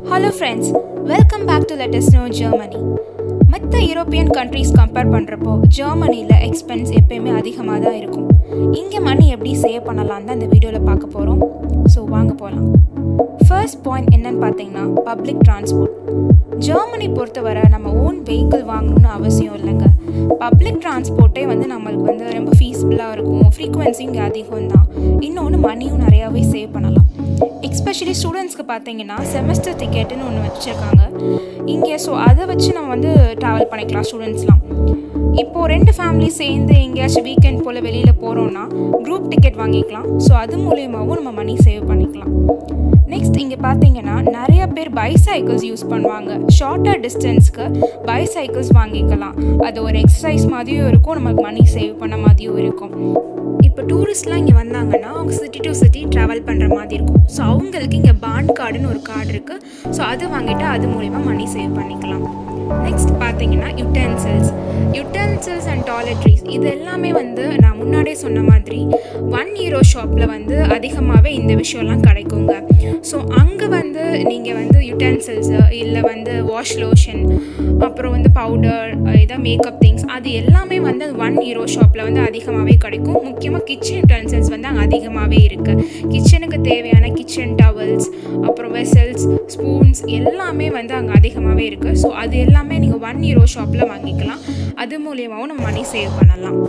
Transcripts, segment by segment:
hello friends welcome back to let's know Germany மற்ற European countries compare பண்ணுறப்போ ஜெர்மனியில் expense எப்பயுமே அதிகமாக தான் இருக்கும் இங்கே மணி எப்படி சேவ் பண்ணலாம் தான் இந்த வீடியோவில் பார்க்க போகிறோம் ஸோ வாங்க போகலாம் ஃபர்ஸ்ட் பாயிண்ட் என்னன்னு பார்த்தீங்கன்னா பப்ளிக் டிரான்ஸ்போர்ட் ஜெர்மனி பொறுத்தவரை நம்ம ஓன் வெஹிக்கிள் வாங்கணும்னு அவசியம் இல்லைங்க பப்ளிக் டிரான்ஸ்போர்ட்டே வந்து நம்மளுக்கு வந்து ரொம்ப ஃபீஸ்ஃபுல்லாக இருக்கும் ஃப்ரீக்குவென்சி இங்கே அதிகம் தான் இன்னொன்று மணியும் நிறையாவே சேவ் பண்ணலாம் எக்ஸ்பெஷலி ஸ்டூடெண்ட்ஸ்க்கு பார்த்தீங்கன்னா செமஸ்டர் டிக்கெட்டுன்னு ஒன்று வச்சுருக்காங்க இங்கே ஸோ அதை வச்சு நம்ம வந்து ட்ராவல் பண்ணிக்கலாம் ஸ்டூடெண்ட்ஸ்லாம் இப்போது ரெண்டு ஃபேமிலி சேர்ந்து எங்கேயாச்சும் வீக்கெண்ட் போல் வெளியில் போகிறோன்னா குரூப் டிக்கெட் வாங்கிக்கலாம் ஸோ அது மூலியமாகவும் நம்ம மணி சேவ் பண்ணிக்கலாம் நெக்ஸ்ட் இங்கே பார்த்தீங்கன்னா நிறைய பேர் பைசைக்கிள்ஸ் யூஸ் பண்ணுவாங்க ஷார்ட்டர் டிஸ்டன்ஸ்க்கு பைசைக்கிள்ஸ் வாங்கிக்கலாம் அது ஒரு எக்ஸசைஸ் மாதிரியும் இருக்கும் நமக்கு மணி சேவ் பண்ண மாதிரியும் இருக்கும் இப்போ டூரிஸ்ட்லாம் இங்கே வந்தாங்கன்னா அவங்க சிட்டி டு சிட்டி ட்ராவல் பண்ணுற மாதிரி இருக்கும் ஸோ அவங்களுக்கு இங்கே பாண்ட் கார்டுன்னு ஒரு கார்டு இருக்குது ஸோ அது வாங்கிட்டு அது மூலிமா மணி சேவ் பண்ணிக்கலாம் நெக்ஸ்ட் பார்த்தீங்கன்னா யுட்டென்சில்ஸ் யுட்டென்சில்ஸ் அண்ட் டாய்லெட்ரிஸ் இது எல்லாமே வந்து நான் முன்னாடியே சொன்ன மாதிரி ஒன் ஹீரோ ஷாப்பில் வந்து அதிகமாகவே இந்த விஷயம்லாம் கிடைக்குங்க ஸோ அங்கே வந்து நீங்கள் வந்து யுட்டென்சில்ஸு இல்லை வந்து வாஷ் லோஷன் அப்புறம் வந்து பவுடர் இதாக மேக்கப் திங்ஸ் அது எல்லாமே வந்து ஒன் ஹீரோ ஷாப்பில் வந்து அதிகமாகவே கிடைக்கும் முக்கியமாக கிச்சன் யுட்டென்சில்ஸ் வந்து அங்கே அதிகமாகவே இருக்குது கிச்சனுக்கு தேவையான கிச்சன் டவல்ஸ் அப்புறம் வெசல்ஸ் ஸ்பூன்ஸ் எல்லாமே வந்து அங்கே அதிகமாகவே இருக்குது ஸோ அது எல்லாமே நீங்கள் ஒன் ஹீரோ ஷாப்பில் வாங்கிக்கலாம் அது மூலியமாகவும் நம்ம மணி சேவ் பண்ணலாம்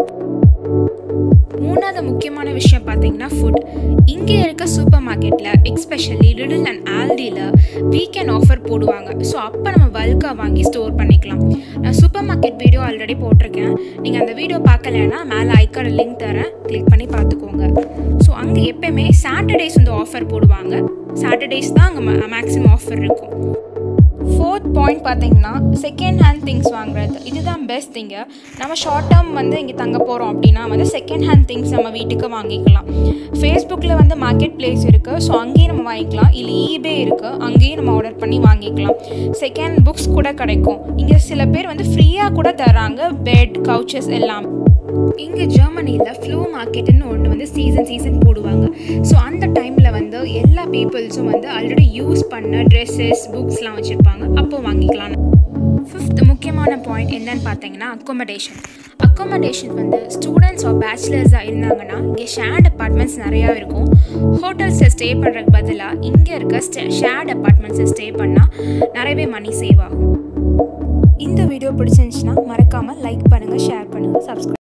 மூணாவது முக்கியமான விஷயம் பார்த்தீங்கன்னா ஃபுட் இங்கே இருக்க சூப்பர் மார்க்கெட்டில் எக்ஸ்பெஷலி லிடில் அண்ட் ஆல்டியில் வீக்கெண்ட் ஆஃபர் போடுவாங்க ஸோ அப்போ நம்ம பல்காக வாங்கி ஸ்டோர் பண்ணிக்கலாம் நான் சூப்பர் மார்க்கெட் வீடியோ ஆல்ரெடி போட்டிருக்கேன் நீங்கள் அந்த வீடியோ பார்க்கலன்னா மேலே ஐக்கான லிங்க் தரேன் கிளிக் பண்ணி பார்த்துக்கோங்க ஸோ அங்கே எப்பயுமே சாட்டர்டேஸ் வந்து ஆஃபர் போடுவாங்க சாட்டர்டேஸ் தான் அங்கே மேக்ஸிமம் ஆஃபர் இருக்கும் ஃபோர்த் பாயிண்ட் பார்த்தீங்கன்னா செகண்ட் ஹேண்ட் திங்ஸ் வாங்குறது இதுதான் பெஸ்ட் திங்கு நம்ம ஷார்ட் டேர்ம் வந்து இங்கே தங்க போகிறோம் அப்படின்னா வந்து செகண்ட் ஹேண்ட் திங்ஸ் நம்ம வீட்டுக்கு வாங்கிக்கலாம் ஃபேஸ்புக்கில் வந்து மார்க்கெட் பிளேஸ் இருக்குது ஸோ அங்கேயும் நம்ம வாங்கிக்கலாம் இல்லை ஈபே இருக்குது அங்கேயும் நம்ம ஆர்டர் பண்ணி வாங்கிக்கலாம் செகண்ட் புக்ஸ் கூட கிடைக்கும் இங்கே சில பேர் வந்து ஃப்ரீயாக கூட தராங்க பெட் கவுச்சஸ் எல்லாம் இங்கே ஜெர்மனியில் ஃப்ளூ மார்க்கெட்டுன்னு ஒன்று வந்து சீசன் சீசன் போடுவாங்க ஸோ அந்த டைமில் வந்து எல்லா பீப்புள்ஸும் வந்து ஆல்ரெடி யூஸ் பண்ண ட்ரெஸ்ஸஸ் புக்ஸ்லாம் வச்சுருப்பாங்க அப்போ வாங்கிக்கலாம் ஃபிஃப்த் முக்கியமான பாயிண்ட் என்னன்னு பார்த்தீங்கன்னா அக்கோமடேஷன் அக்கோமடேஷன் வந்து ஸ்டூடெண்ட்ஸ் ஆர் பேச்சுலர்ஸாக இருந்தாங்கன்னா இங்கே ஷேர்ட் அப்பார்ட்மெண்ட்ஸ் நிறையா இருக்கும் ஹோட்டல்ஸில் ஸ்டே பண்ணுறதுக்கு பதிலாக இங்கே இருக்க ஸ்டே ஷேர்ட் அப்பார்ட்மெண்ட்ஸில் ஸ்டே பண்ணால் நிறையவே மணி சேவ் ஆகும் இந்த வீடியோ பிடிச்சிருந்துச்சுன்னா மறக்காமல் லைக் பண்ணுங்கள் ஷேர் பண்ணுங்கள் சப்ஸ்கிரைப்